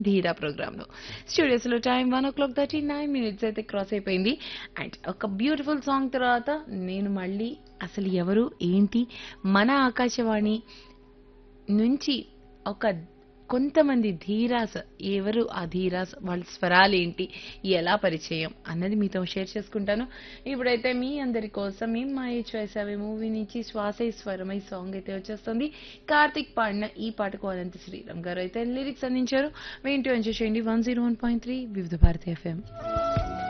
ధీరా ప్రోగ్రాంలో స్టూడియోస్లో time one o'clock thirty nine minutes అయితే క్రాస్ అయిపోయింది అండ్ ఒక బ్యూటిఫుల్ సాంగ్ తర్వాత నేను మళ్ళీ అసలు ఎవరు ఏంటి మన ఆకాశవాణి నుంచి ఒక కొంతమంది ధీరాస్ ఎవరు ఆ ధీరాస్ వాళ్ళ స్వరాలు ఏంటి ఎలా పరిచయం అన్నది మీతో షేర్ చేసుకుంటాను ఇప్పుడైతే మీ అందరి కోసం మీ మాయ చేసావే మూవీ నుంచి శ్వాసే స్వరమై సాంగ్ అయితే వచ్చేస్తుంది కార్తిక్ పాడిన ఈ పాటకు అనంత శ్రీరామ్ గారు అయితే లిరిక్స్ అందించారు వింటూ ఎంజాయ్ చేయండి one zero one point three Vividh Bharati FM